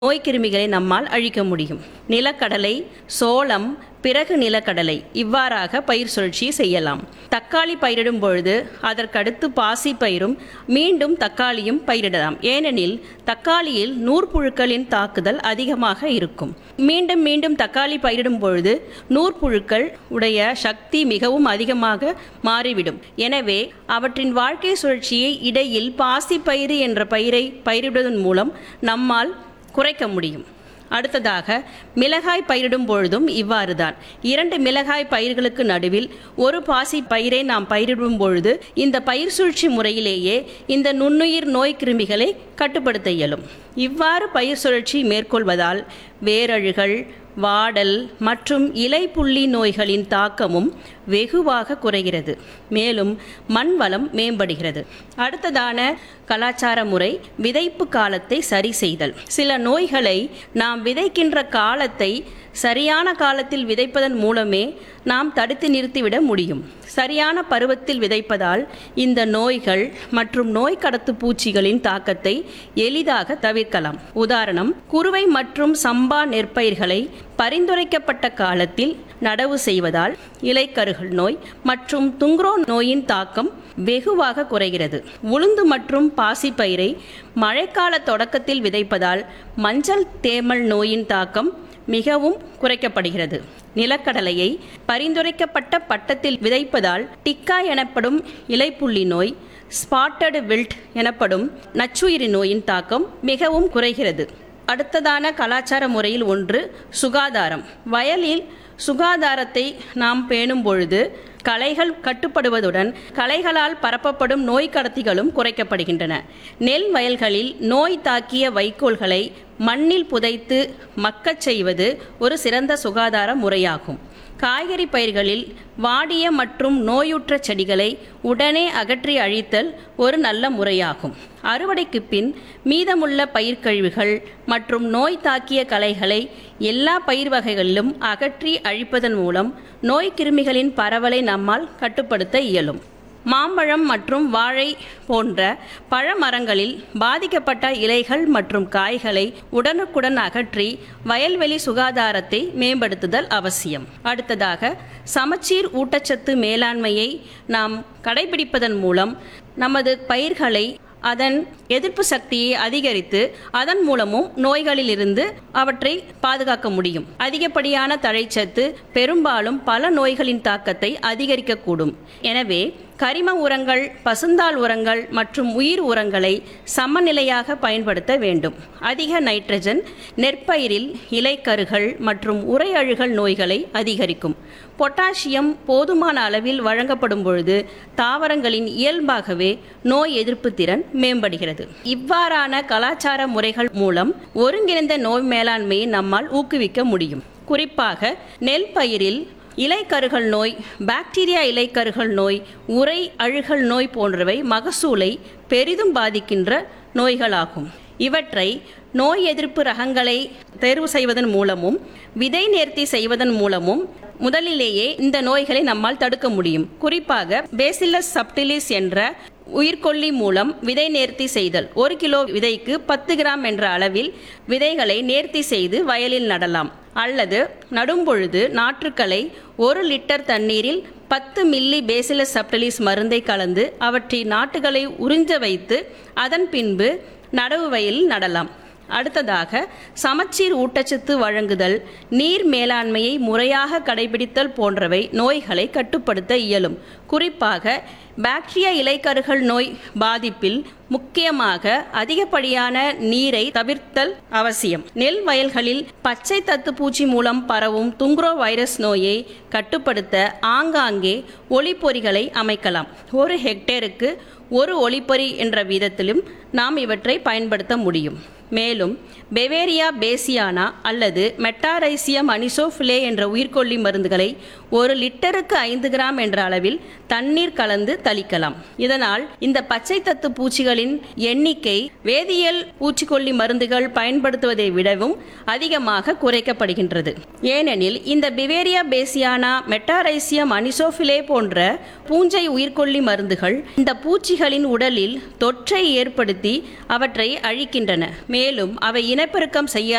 நோய்க்கிருமிகளை நம்மால் அழிக்க முடியும் நிலக்கடலை சோளம் பிறகு நிலக்கடலை இவ்வாறாக பயிர் சுழற்சி செய்யலாம் தக்காளி பயிரிடும் பொழுது அதற்கடுத்து பாசி பயிரும் மீண்டும் தக்காளியும் பயிரிடலாம் ஏனெனில் தக்காளியில் நூற்புழுக்களின் தாக்குதல் அதிகமாக இருக்கும் மீண்டும் மீண்டும் தக்காளி பயிரிடும் பொழுது நூற்புழுக்கள் உடைய சக்தி மிகவும் அதிகமாக மாறிவிடும் எனவே அவற்றின் வாழ்க்கை சுழற்சியை இடையில் பாசி பயிறு என்ற பயிரை பயிரிடுவதன் மூலம் நம்மால் குறைக்க முடியும் அடுத்ததாக மிளகாய் பயிரிடும் பொழுதும் இவ்வாறுதான் இரண்டு மிளகாய் பயிர்களுக்கு நடுவில் ஒரு பாசி பயிரை நாம் பயிரிடும் பொழுது இந்த பயிர் சூழ்ச்சி முறையிலேயே இந்த நுண்ணுயிர் நோய் கிருமிகளை கட்டுப்படுத்த இயலும் இவ்வாறு பயிர் சுழற்சி மேற்கொள்வதால் வேரழுகள் வாடல் மற்றும் இலைப்புள்ளி நோய்களின் தாக்கமும் வெகுவாக குறைகிறது மேலும் மண் வளம் மேம்படுகிறது அடுத்ததான கலாச்சார முறை விதைப்பு காலத்தை சரி செய்தல் சில நோய்களை நாம் விதைக்கின்ற காலத்தை சரியான காலத்தில் விதைப்பதன் மூலமே நாம் தடுத்து நிறுத்திவிட முடியும் சரியான பருவத்தில் விதைப்பதால் இந்த நோய்கள் மற்றும் நோய் கடத்து பூச்சிகளின் தாக்கத்தை எளிதாக தவிர்க்கலாம் உதாரணம் குறுவை மற்றும் சம்பா நெற்பயிர்களை பரிந்துரைக்கப்பட்ட காலத்தில் நடவு செய்வதால் இலைக்கருகள் நோய் மற்றும் துங்க்ரோ நோயின் தாக்கம் வெகுவாக குறைகிறது உளுந்து மற்றும் பாசிப்பயிரை மழைக்கால தொடக்கத்தில் விதைப்பதால் மஞ்சள் தேமல் நோயின் தாக்கம் மிகவும் குறைக்கப்படுகிறது நிலக்கடலையை பரிந்துரைக்கப்பட்ட பட்டத்தில் விதைப்பதால் டிக்கா எனப்படும் இலைப்புள்ளி நோய் ஸ்பாட்டடு வில்ட் எனப்படும் நச்சுயிரி நோயின் தாக்கம் மிகவும் குறைகிறது அடுத்ததான கலாச்சார முறையில் ஒன்று சுகாதாரம் வயலில் சுகாதாரத்தை நாம் பேணும் பொழுது களைகள் கட்டுப்படுவதுடன் களைகளால் பரப்பப்படும் நோய் கடத்திகளும் குறைக்கப்படுகின்றன நெல் வயல்களில் நோய் தாக்கிய வைக்கோல்களை மண்ணில் புதைத்து மக்கச் செய்வது ஒரு சிறந்த சுகாதார முறையாகும் காய்கறி பயிர்களில் வாடிய மற்றும் நோயுற்ற செடிகளை உடனே அகற்றி அழித்தல் ஒரு நல்ல முறையாகும் அறுவடைக்கு பின் மீதமுள்ள பயிர்க்கழிவுகள் மற்றும் நோய் தாக்கிய களைகளை எல்லா பயிர் வகைகளிலும் அகற்றி அழிப்பதன் மூலம் நோய் கிருமிகளின் பரவலை நம்மால் கட்டுப்படுத்த இயலும் மாம்பழம் மற்றும் வாழை போன்ற பழமரங்களில் பாதிக்கப்பட்ட இலைகள் மற்றும் காய்களை உடனுக்குடன் அகற்றி வயல்வெளி சுகாதாரத்தை மேம்படுத்துதல் அவசியம் அடுத்ததாக சமச்சீர் ஊட்டச்சத்து மேலாண்மையை நாம் கடைபிடிப்பதன் மூலம் நமது பயிர்களை அதன் எதிர்ப்பு சக்தியை அதிகரித்து அதன் மூலமும் நோய்களிலிருந்து அவற்றை பாதுகாக்க முடியும் அதிகப்படியான தழைச்சத்து பெரும்பாலும் பல நோய்களின் தாக்கத்தை அதிகரிக்கக்கூடும் எனவே கரிம உரங்கள் பசுந்தாள் உரங்கள் மற்றும் உயிர் உரங்களை சமநிலையாக பயன்படுத்த வேண்டும் அதிக நைட்ரஜன் நெற்பயிரில் இலைக்கருகள் மற்றும் உரை அழுகல் நோய்களை அதிகரிக்கும் பொட்டாசியம் போதுமான அளவில் வழங்கப்படும் பொழுது தாவரங்களின் இயல்பாகவே நோய் எதிர்ப்பு திறன் மேம்படுகிறது இவ்வாறான கலாச்சார முறைகள் மூலம் ஒருங்கிணைந்த நோய் மேலாண்மையை நம்மால் ஊக்குவிக்க முடியும் குறிப்பாக நெல் பயிரில் இலைக்கருகள் நோய் பாக்டீரியா இலைக்கருகள் நோய் உரை அழுகல் நோய் போன்றவை மகசூலை பெரிதும் பாதிக்கின்ற நோய்களாகும் இவற்றை நோய் எதிர்ப்பு ரகங்களை தேர்வு செய்வதன் மூலமும் விதை நேர்த்தி செய்வதன் மூலமும் முதலிலேயே இந்த நோய்களை நம்மால் தடுக்க முடியும் குறிப்பாக பேசிலஸ் சப்டிலிஸ் என்ற உயிர்கொல்லி மூலம் விதை நேர்த்தி செய்தல் ஒரு கிலோ விதைக்கு பத்து கிராம் என்ற அளவில் விதைகளை நேர்த்தி செய்து வயலில் நடலாம் அல்லது நடும்பொழுது நாற்றுக்களை ஒரு லிட்டர் தண்ணீரில் பத்து மில்லி பேசிலஸ் சப்டலிஸ் மருந்தை கலந்து அவற்றின் நாட்டுகளை உறிஞ்ச வைத்து அதன் பின்பு நடவு வயலில் நடலாம் அடுத்ததாக சமச்சீர் ஊட்டச்சத்து வழங்குதல் நீர் மேலாண்மையை முறையாக கடைபிடித்தல் போன்றவை நோய்களை கட்டுப்படுத்த இயலும் குறிப்பாக பாக்டீரியா இலைக்கருகள் நோய் பாதிப்பில் முக்கியமாக அதிகப்படியான நீரை தவிர்த்தல் அவசியம் நெல் வயல்களில் பச்சை தத்து பூச்சி மூலம் பரவும் துங்க்ரோ வைரஸ் நோயை கட்டுப்படுத்த ஆங்காங்கே ஒளிப்பொறிகளை அமைக்கலாம் ஒரு ஹெக்டேருக்கு ஒரு ஒளிப்பொறி என்ற வீதத்திலும் நாம் இவற்றை பயன்படுத்த முடியும் மேலும் பெவேரியா பேசியானா அல்லது மெட்டாரைசியம் அனிசோஃபிலே என்ற உயிர்கொல்லி மருந்துகளை ஒரு லிட்டருக்கு ஐந்து கிராம் என்ற அளவில் தண்ணீர் கலந்து தளிக்கலாம் இதனால் இந்த பச்சை தத்து பூச்சிகளின் எண்ணிக்கை வேதியியல் பூச்சிக்கொல்லி மருந்துகள் பயன்படுத்துவதை விடவும் அதிகமாக குறைக்கப்படுகின்றது ஏனெனில் இந்த பிவேரியா பேசியானா மெட்டாரைசியம் அனிசோஃபிலே போன்ற பூஞ்சை உயிர்கொல்லி மருந்துகள் இந்த பூச்சிகளின் உடலில் தொற்றை ஏற்படுத்தி அவற்றை அழிக்கின்றன மேலும் அவை இனப்பெருக்கம் செய்ய